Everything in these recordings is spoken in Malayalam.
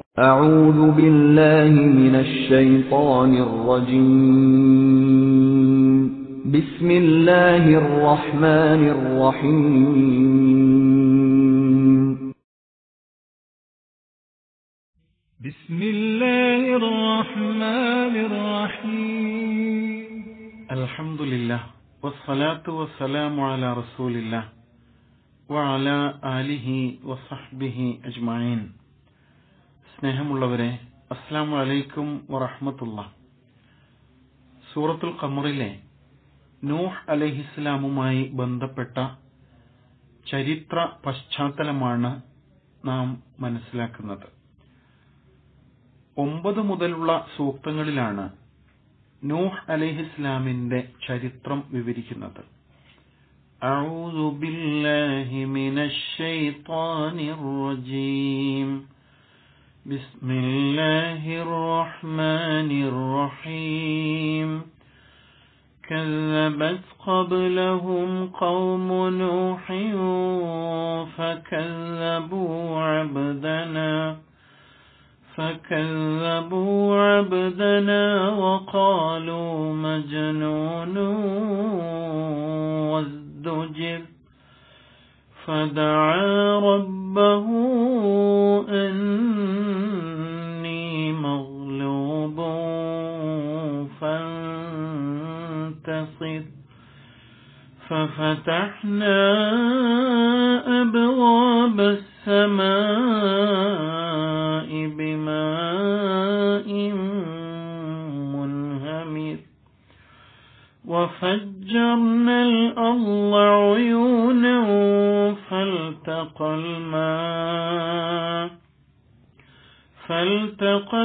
أعوذ بالله من الشيطان الرجيم بسم الله الرحمن الرحيم بسم الله الرحمن الرحيم الحمد لله والصلاة والسلام على رسول الله وعلى آله وصحبه أجمعين സ്നേഹമുള്ളവരെ അസ്സാം വലൈക്കും വറഹമത്തുള്ള സൂറത്തുൽ ഖമറിലെ നൂഹ് അലഹിസ്ലാമുമായി ബന്ധപ്പെട്ട ചരിത്ര പശ്ചാത്തലമാണ് നാം മനസ്സിലാക്കുന്നത് ഒമ്പത് മുതലുള്ള സൂക്തങ്ങളിലാണ് നൂഹ് അലഹിസ്ലാമിന്റെ ചരിത്രം വിവരിക്കുന്നത് أعوذ بالله من الشيطان الرجيم بسم الله الرحمن الرحيم كذبت قبلهم قوم نوح فكذبوا عبدنا فكذبوا عبدنا وقالوا مجنون وازدجر فدعا ربه أني مغلوب فانتصر ففتحنا أبواب السماء بماء منهمر وفجرنا الأرض عيونا فالتقى الماء فالتقى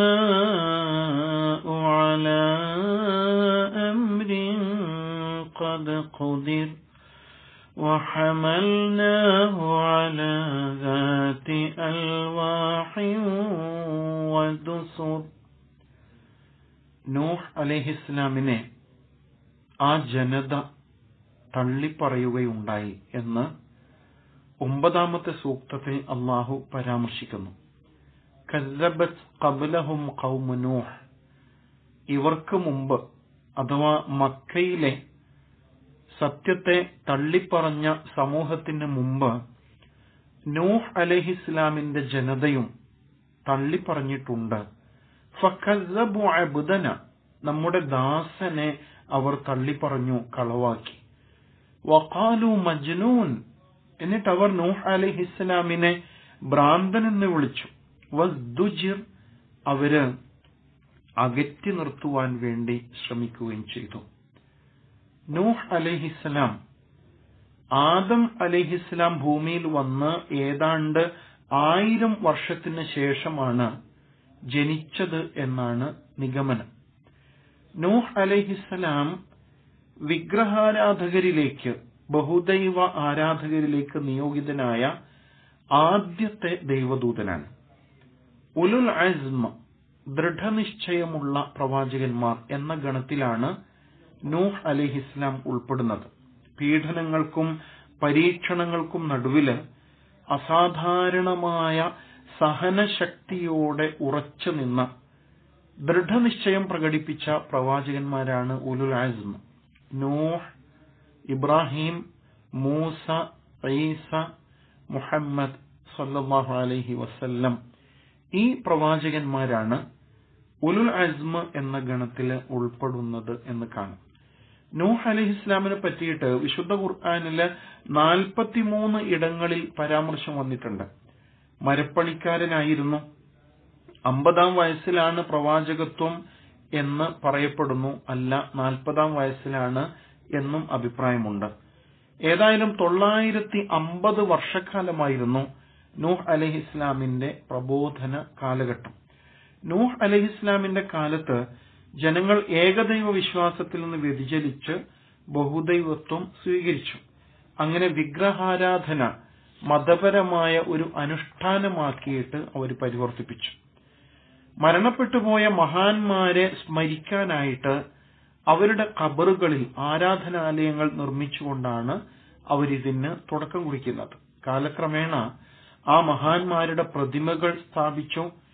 الماء على أمر قد قدر وحملناه على ذات ألواح ودسر നൂഹ് അലഹിസ്ലാമിനെ ആ ജനത തള്ളിപ്പറയുകയുണ്ടായി എന്ന് ഒമ്പതാമത്തെ സൂക്തത്തിൽ അള്ളാഹു പരാമർശിക്കുന്നു കല്ലബത്ത് കബലഹും ഖൗമു നൂഹ് ഇവർക്ക് മുമ്പ് അഥവാ മക്കയിലെ സത്യത്തെ തള്ളിപ്പറഞ്ഞ സമൂഹത്തിന് മുമ്പ് നൂഹ് അലഹിസ്ലാമിന്റെ ജനതയും തള്ളിപ്പറഞ്ഞിട്ടുണ്ട് ഫക്കല്ലബു അബ്ദന നമ്മുടെ ദാസനെ അവർ തള്ളിപ്പറഞ്ഞു കളവാക്കി വഖാലു മജ്നൂൻ എന്നിട്ട് അവർ നൂഹ് അലഹിസ്ലാമിനെ ഭ്രാന്തൻ എന്ന് വിളിച്ചു വസ്ദുജിർ അവര് അകറ്റി നിർത്തുവാൻ വേണ്ടി ശ്രമിക്കുകയും ചെയ്തു നൂഹ് അലഹിസ്ലാം ആദം അലഹിസ്ലാം ഭൂമിയിൽ വന്ന് ഏതാണ്ട് ആയിരം വർഷത്തിന് ശേഷമാണ് ജനിച്ചത് എന്നാണ് നിഗമനം നൂഹ് അലഹിസ്സലാം വിഗ്രഹാരാധകരിലേക്ക് ബഹുദൈവ ആരാധകരിലേക്ക് നിയോഗിതനായ ആദ്യത്തെ ദൈവദൂതനാണ് ഉലുൽ അസ്മ ദൃഢനിശ്ചയമുള്ള പ്രവാചകന്മാർ എന്ന ഗണത്തിലാണ് നൂഹ് അലിഹിസ്ലാം ഉൾപ്പെടുന്നത് പീഡനങ്ങൾക്കും പരീക്ഷണങ്ങൾക്കും നടുവില് അസാധാരണമായ സഹനശക്തിയോടെ ഉറച്ചു നിന്ന ദൃഢനിശ്ചയം പ്രകടിപ്പിച്ച പ്രവാചകന്മാരാണ് ഉലുൽ ആസ്മ നൂഹ് ഇബ്രാഹിം മൂസ ഈസ മുഹമ്മദ് സല്ലല്ലാഹു അലൈഹി വസല്ലം ഈ പ്രവാചകന്മാരാണ് ഉലുൽ അസ്മ എന്ന ഗണത്തില് ഉൾപ്പെടുന്നത് എന്ന് കാണും നൂഹ് അലൈഹി ഇസ്ലാമിനെ പറ്റിയിട്ട് വിശുദ്ധ ഖുർആാനില് നാൽപ്പത്തിമൂന്ന് ഇടങ്ങളിൽ പരാമർശം വന്നിട്ടുണ്ട് മരപ്പണിക്കാരനായിരുന്നു അമ്പതാം വയസ്സിലാണ് പ്രവാചകത്വം എന്ന് പറയപ്പെടുന്നു അല്ല നാൽപ്പതാം വയസ്സിലാണ് എന്നും അഭിപ്രായമുണ്ട് ഏതായാലും തൊള്ളായിരത്തി അമ്പത് വർഷക്കാലമായിരുന്നു നൂഹ് അലഹി ഇസ്ലാമിന്റെ പ്രബോധന കാലഘട്ടം നൂഹ് അലഹി ഇസ്ലാമിന്റെ കാലത്ത് ജനങ്ങൾ ഏകദൈവ വിശ്വാസത്തിൽ നിന്ന് വ്യതിചലിച്ച് ബഹുദൈവത്വം സ്വീകരിച്ചു അങ്ങനെ വിഗ്രഹാരാധന മതപരമായ ഒരു അനുഷ്ഠാനമാക്കിയിട്ട് അവർ പരിവർത്തിപ്പിച്ചു മരണപ്പെട്ടുപോയ മഹാന്മാരെ സ്മരിക്കാനായിട്ട് അവരുടെ ഖബറുകളിൽ ആരാധനാലയങ്ങൾ നിർമ്മിച്ചുകൊണ്ടാണ് അവരിതിന് തുടക്കം കുറിക്കുന്നത് കാലക്രമേണ ആ മഹാന്മാരുടെ പ്രതിമകൾ സ്ഥാപിച്ചു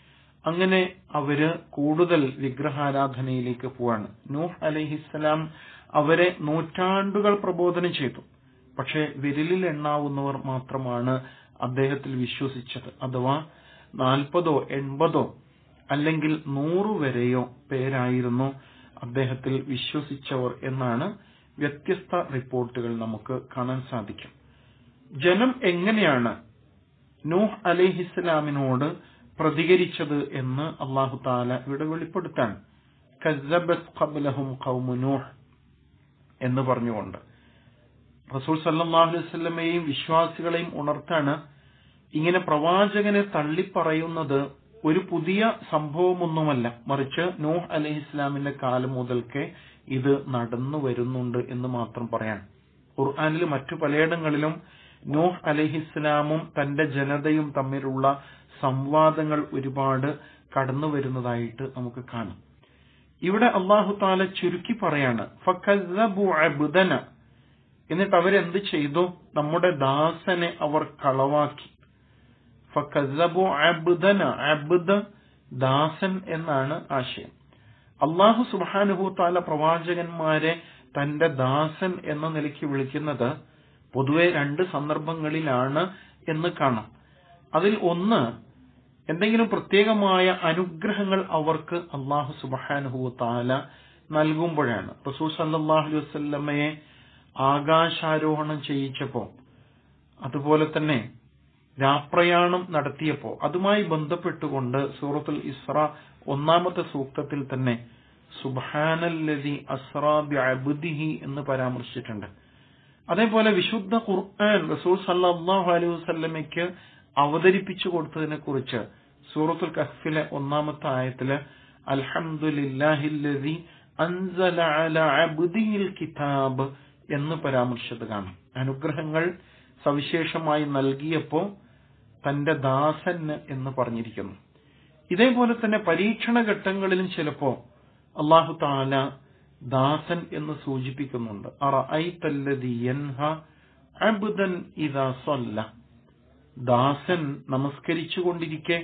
അങ്ങനെ അവര് കൂടുതൽ വിഗ്രഹാരാധനയിലേക്ക് പോവാണ് നൂഹ് അലൈഹിസ്സലാം അവരെ നൂറ്റാണ്ടുകൾ പ്രബോധനം ചെയ്തു പക്ഷെ വിരലിൽ എണ്ണാവുന്നവർ മാത്രമാണ് അദ്ദേഹത്തിൽ വിശ്വസിച്ചത് അഥവാ നാൽപ്പതോ എൺപതോ അല്ലെങ്കിൽ നൂറു വരെയോ പേരായിരുന്നു അദ്ദേഹത്തിൽ വിശ്വസിച്ചവർ എന്നാണ് വ്യത്യസ്ത റിപ്പോർട്ടുകൾ നമുക്ക് കാണാൻ സാധിക്കും ജനം എങ്ങനെയാണ് നൂഹ് അലിഹിസ്ലാമിനോട് പ്രതികരിച്ചത് എന്ന് അള്ളാഹു താല ഇവിടെ വെളിപ്പെടുത്താണ് കസ്സബത് ഖബ്ലഹും ഖൗമു നൂഹ് എന്ന് പറഞ്ഞുകൊണ്ട് റസൂൽ സല്ലല്ലാഹു അലൈഹി വസല്ലമയെയും വിശ്വാസികളെയും ഉണർത്താണ് ഇങ്ങനെ പ്രവാചകനെ തള്ളിപ്പറയുന്നത് ഒരു പുതിയ സംഭവമൊന്നുമല്ല മറിച്ച് നൂഹ് അലൈഹി ഇസ്ലാമിന്റെ കാലം മുതൽക്കേ ഇത് നടന്നു വരുന്നുണ്ട് എന്ന് മാത്രം പറയാൻ ഖുർആനിൽ മറ്റു പലയിടങ്ങളിലും നൂഹ് അലഹിസ്ലാമും തന്റെ ജനതയും തമ്മിലുള്ള സംവാദങ്ങൾ ഒരുപാട് കടന്നു വരുന്നതായിട്ട് നമുക്ക് കാണാം ഇവിടെ അള്ളാഹു താല ചുരുക്കി പറയാണ് ഫക്കസ്സബു അബ്ദന എന്നിട്ട് അവരെന്ത് ചെയ്തു നമ്മുടെ ദാസനെ അവർ കളവാക്കി ഫക്കസ്സബു അബ്ദന അബ്ദ ദാസൻ എന്നാണ് ആശയം അള്ളാഹു സുബാനുഹു താല പ്രവാചകന്മാരെ തന്റെ ദാസൻ എന്ന നിലയ്ക്ക് വിളിക്കുന്നത് പൊതുവെ രണ്ട് സന്ദർഭങ്ങളിലാണ് എന്ന് കാണാം അതിൽ ഒന്ന് എന്തെങ്കിലും പ്രത്യേകമായ അനുഗ്രഹങ്ങൾ അവർക്ക് അള്ളാഹു സുബാനുഹു താല നൽകുമ്പോഴാണ് റസൂൽ സല്ലാഹു അലൈഹി വസ്ല്ലമ്മയെ ആകാശാരോഹണം ചെയ്യിച്ചപ്പോ അതുപോലെ തന്നെ രാപ്രയാണം നടത്തിയപ്പോ അതുമായി ബന്ധപ്പെട്ടുകൊണ്ട് സൂറത്തുൽ ഇസ്ര ഒന്നാമത്തെ സൂക്തത്തിൽ തന്നെ സുബാനല്ലതി അസ്രാബി അബുദിഹി എന്ന് പരാമർശിച്ചിട്ടുണ്ട് അതേപോലെ വിശുദ്ധ ഖുർആൻ റസൂൽ സല്ലാഹു അലൈഹി വസല്ലമയ്ക്ക് അവതരിപ്പിച്ചു കൊടുത്തതിനെ കുറിച്ച് സൂറത്തുൽ കഹ്ഫിലെ ഒന്നാമത്തെ ആയത്തില് അൽഹംദുലില്ലാഹില്ലദി അൻസല അല അബ്ദിഹിൽ കിതാബ് എന്ന് പരാമർശിച്ചത് കാണാം അനുഗ്രഹങ്ങൾ സവിശേഷമായി നൽകിയപ്പോ തന്റെ ദാസന് എന്ന് പറഞ്ഞിരിക്കുന്നു ഇതേപോലെ തന്നെ പരീക്ഷണ ഘട്ടങ്ങളിലും ചിലപ്പോ അള്ളാഹു താല ദാസൻ എന്ന് സൂചിപ്പിക്കുന്നുണ്ട് ദാസൻ നമസ്കരിച്ചുകൊണ്ടിരിക്കെ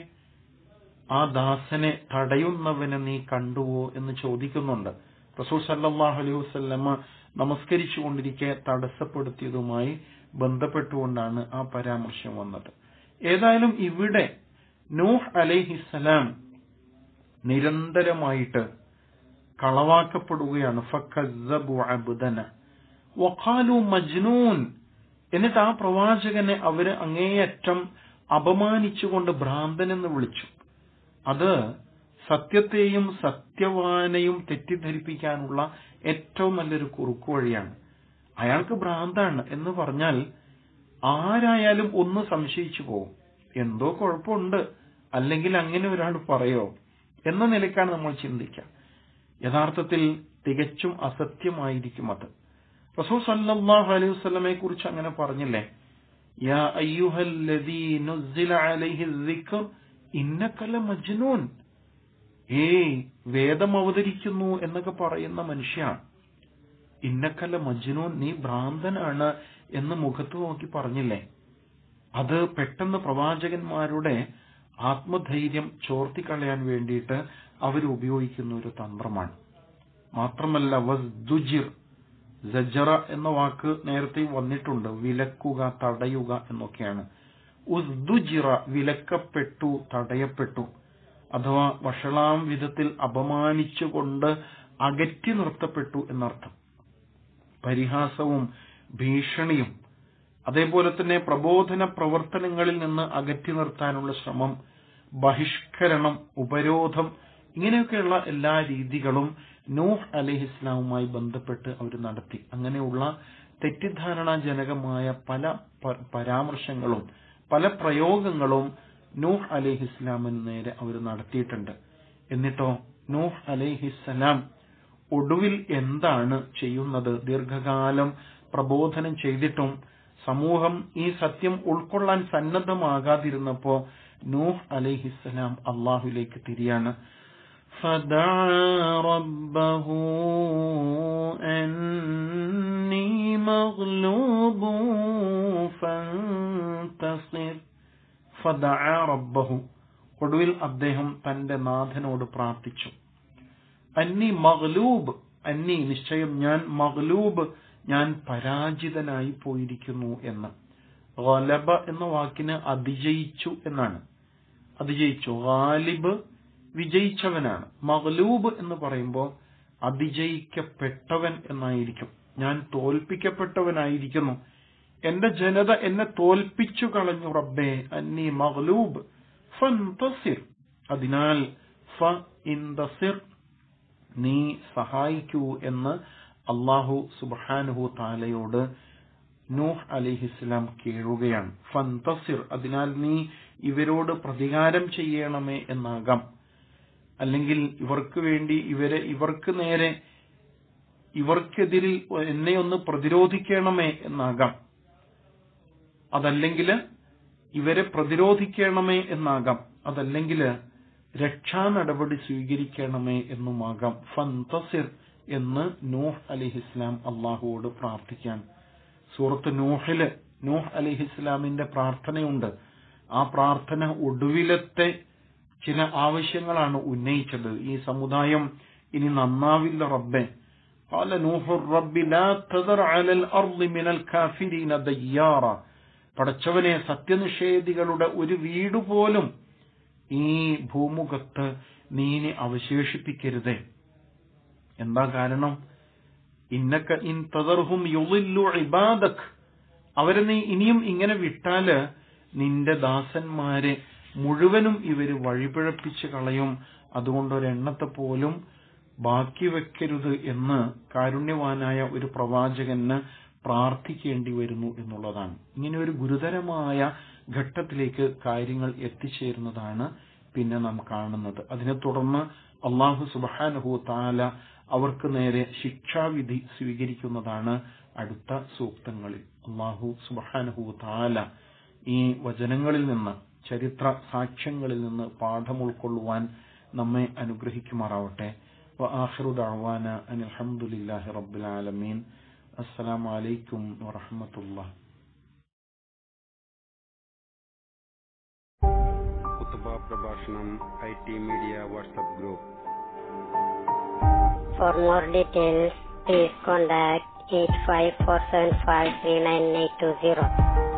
ആ ദാസനെ തടയുന്നവനെ നീ കണ്ടുവോ എന്ന് ചോദിക്കുന്നുണ്ട് റസൂൽ സല്ലാഹു അലൈഹി വസ്ല്ലമ്മ നമസ്കരിച്ചുകൊണ്ടിരിക്കെ തടസ്സപ്പെടുത്തിയതുമായി ബന്ധപ്പെട്ടുകൊണ്ടാണ് ആ പരാമർശം വന്നത് ഏതായാലും ഇവിടെ നൂഹ് അലൈഹിസലാം നിരന്തരമായിട്ട് കളവാക്കപ്പെടുകയാണ് ഫക്കസ്സബു അബ്ദന വഖാലു മജ്നൂൻ എന്നിട്ട് ആ പ്രവാചകനെ അവര് അങ്ങേയറ്റം അപമാനിച്ചുകൊണ്ട് ഭ്രാന്തൻ എന്ന് വിളിച്ചു അത് സത്യത്തെയും സത്യവാനെയും തെറ്റിദ്ധരിപ്പിക്കാനുള്ള ഏറ്റവും നല്ലൊരു കുറുക്കു വഴിയാണ് അയാൾക്ക് ഭ്രാന്താണ് എന്ന് പറഞ്ഞാൽ ആരായാലും ഒന്ന് സംശയിച്ചു പോകും എന്തോ കുഴപ്പമുണ്ട് അല്ലെങ്കിൽ അങ്ങനെ ഒരാൾ പറയോ എന്ന നിലയ്ക്കാണ് നമ്മൾ ചിന്തിക്കുക യഥാർത്ഥത്തിൽ തികച്ചും അസത്യമായിരിക്കും അത് റസൂൽ സല്ലല്ലാഹു അലൈഹി വസല്ലമയെ കുറിച്ച് അങ്ങനെ പറഞ്ഞില്ലേ യാ അയ്യുഹല്ലദീ നുസ്സില അലൈഹി ദിക്ർ ഇന്നക മജ്നൂൻ ഏയ് വേദം അവതരിക്കുന്നു എന്നൊക്കെ പറയുന്ന മനുഷ്യ ഇന്നക്കല്ല മജ്നൂൻ നീ ഭ്രാന്തനാണ് എന്ന് മുഖത്ത് നോക്കി പറഞ്ഞില്ലേ അത് പെട്ടെന്ന് പ്രവാചകന്മാരുടെ ആത്മധൈര്യം ചോർത്തിക്കളയാൻ വേണ്ടിയിട്ട് അവർ ഉപയോഗിക്കുന്ന ഒരു തന്ത്രമാണ് മാത്രമല്ല വസ്ദുജിർ സജറ എന്ന വാക്ക് നേരത്തെ വന്നിട്ടുണ്ട് വിലക്കുക തടയുക എന്നൊക്കെയാണ് ഉസ്ദുജിറ വിലക്കപ്പെട്ടു തടയപ്പെട്ടു അഥവാ വഷളാം വിധത്തിൽ അപമാനിച്ചുകൊണ്ട് അകറ്റി നിർത്തപ്പെട്ടു എന്നർത്ഥം പരിഹാസവും ഭീഷണിയും അതേപോലെ തന്നെ പ്രബോധന പ്രവർത്തനങ്ങളിൽ നിന്ന് അകറ്റി നിർത്താനുള്ള ശ്രമം ബഹിഷ്കരണം ഉപരോധം ഇങ്ങനെയൊക്കെയുള്ള എല്ലാ രീതികളും നൂഹ് അലഹി ഇസ്ലാമുമായി ബന്ധപ്പെട്ട് അവർ നടത്തി അങ്ങനെയുള്ള തെറ്റിദ്ധാരണാജനകമായ പല പരാമർശങ്ങളും പല പ്രയോഗങ്ങളും നൂഹ് അലൈഹി ഇസ്ലാമിന് നേരെ അവർ നടത്തിയിട്ടുണ്ട് എന്നിട്ടോ നൂഹ് അലൈഹിസ്സലാം ഒടുവിൽ എന്താണ് ചെയ്യുന്നത് ദീർഘകാലം പ്രബോധനം ചെയ്തിട്ടും സമൂഹം ഈ സത്യം ഉൾക്കൊള്ളാൻ സന്നദ്ധമാകാതിരുന്നപ്പോ നൂഹ് അലൈഹിസ്സലാം അള്ളാഹുലേക്ക് തിരിയാണ് فدعا ربه أني مغلوب فانتصر ഫദഅ റബ്ബഹു ഒടുവിൽ അദ്ദേഹം തന്റെ നാഥനോട് പ്രാർത്ഥിച്ചു അന്നി മഗ്ലൂബ് അന്നി നിശ്ചയം ഞാൻ മഗ്ലൂബ് ഞാൻ പരാജിതനായി പോയിരിക്കുന്നു എന്ന് ഗലബ എന്ന വാക്കിന് അതിജയിച്ചു എന്നാണ് അതിജയിച്ചു ഗാലിബ് വിജയിച്ചവനാണ് മഗ്ലൂബ് എന്ന് പറയുമ്പോൾ അതിജയിക്കപ്പെട്ടവൻ എന്നായിരിക്കും ഞാൻ തോൽപ്പിക്കപ്പെട്ടവനായിരിക്കുന്നു എന്റെ ജനത എന്നെ തോൽപ്പിച്ചു കളഞ്ഞു റബ്ബേ അന്നി മഗ്ലൂബ് ഫന്തസിർ അതിനാൽ ഫ ഇന്തസിർ നീ സഹായിക്കൂ എന്ന് അള്ളാഹു സുബാനുഹു താലയോട് നൂഹ് അലിഹിസ്ലാം കേഴുകയാണ് ഫന്തസിർ അതിനാൽ നീ ഇവരോട് പ്രതികാരം ചെയ്യണമേ എന്നാകാം അല്ലെങ്കിൽ ഇവർക്ക് വേണ്ടി ഇവരെ ഇവർക്ക് നേരെ ഇവർക്കെതിരിൽ എന്നെ ഒന്ന് പ്രതിരോധിക്കണമേ എന്നാകാം അതല്ലെങ്കിൽ ഇവരെ പ്രതിരോധിക്കണമേ എന്നാകാം അതല്ലെങ്കിൽ രക്ഷാ നടപടി സ്വീകരിക്കണമേ എന്നുമാകാം ഫന്തസിർ എന്ന് നൂഹ് അലിഹിസ്ലാം അള്ളാഹുവോട് പ്രാർത്ഥിക്കാൻ സൂറത്ത് നൂഹില് നൂഹ് അലിഹിസ്ലാമിന്റെ പ്രാർത്ഥനയുണ്ട് ആ പ്രാർത്ഥന ഒടുവിലത്തെ ചില ആവശ്യങ്ങളാണ് ഉന്നയിച്ചത് ഈ സമുദായം ഇനി നന്നാവില്ല റബ്ബെ قال نوح الرب لا تذر على الأرض من الكافرين ديارا പടച്ചവനെ സത്യനിഷേധികളുടെ ഒരു വീട് പോലും ഈ ഭൂമുഖത്ത് നീനെ അവശേഷിപ്പിക്കരുതേ എന്താ കാരണം ഇന്നക്ക ഇൻ തദർഹും യുളില്ലു ഇബാദക് അവരെ നീ ഇനിയും ഇങ്ങനെ വിട്ടാല് നിന്റെ ദാസന്മാരെ മുഴുവനും ഇവര് വഴിപിഴപ്പിച്ച് കളയും അതുകൊണ്ട് ഒരെണ്ണത്തെ പോലും ബാക്കി വെക്കരുത് എന്ന് കാരുണ്യവാനായ ഒരു പ്രവാചകന് പ്രാർത്ഥിക്കേണ്ടി വരുന്നു എന്നുള്ളതാണ് ഇങ്ങനെ ഒരു ഗുരുതരമായ ഘട്ടത്തിലേക്ക് കാര്യങ്ങൾ എത്തിച്ചേരുന്നതാണ് പിന്നെ നാം കാണുന്നത് അതിനെ തുടർന്ന് അള്ളാഹു സുബാനഹു താല അവർക്ക് നേരെ ശിക്ഷാവിധി സ്വീകരിക്കുന്നതാണ് അടുത്ത സൂക്തങ്ങളിൽ അള്ളാഹു സുബാനഹു താല ഈ വചനങ്ങളിൽ നിന്ന് ചരിത്ര സാക്ഷ്യങ്ങളിൽ നിന്ന് പാഠം ഉൾക്കൊള്ളുവാൻ നമ്മെ അനുഗ്രഹിക്കുമാറാവട്ടെ وآخر دعوانا أن الحمد لله رب العالمين السلام عليكم ورحمة الله കുത്തുബ പ്രഭാഷണം I T media WhatsApp group For more details, please contact 854753980.